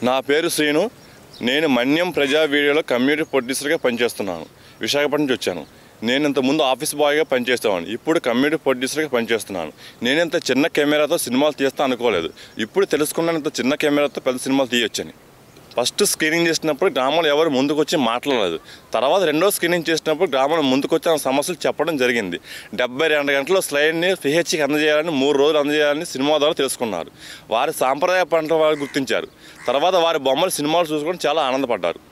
నా పేరు శ్రీను నేను మన్యం ప్రజా వీడియోలో కమ్యూనిటీ ప్రొడ్యూసర్గా పనిచేస్తున్నాను విశాఖపట్నం నుంచి వచ్చాను నేను ఇంత ముందు ఆఫీస్ బాయ్గా పనిచేసేవాడిని ఇప్పుడు కమ్యూనిటీ ప్రొడ్యూసర్గా పనిచేస్తున్నాను నేను ఇంత చిన్న కెమెరాతో సినిమాలు తీస్తా అనుకోలేదు ఇప్పుడు తెలుసుకున్నాను ఇంత చిన్న కెమెరాతో పెద్ద సినిమాలు తీయొచ్చని ఫస్ట్ స్క్రీనింగ్ చేసినప్పుడు గ్రామంలో ఎవరు ముందుకు వచ్చి మాట్లాడలేదు తర్వాత రెండో స్క్రీనింగ్ చేసినప్పుడు గ్రామంలో ముందుకు వచ్చి ఆ సమస్యలు చెప్పడం జరిగింది డెబ్బై రెండు గంటల స్లైడ్ని పిహెచ్కి అందజేయాలని మూడు రోజులు అందజేయాలని సినిమా ద్వారా తెలుసుకున్నారు వారి సాంప్రదాయ పంట వారు గుర్తించారు తర్వాత వారి బొమ్మలు సినిమాలు చూసుకొని చాలా ఆనందపడ్డారు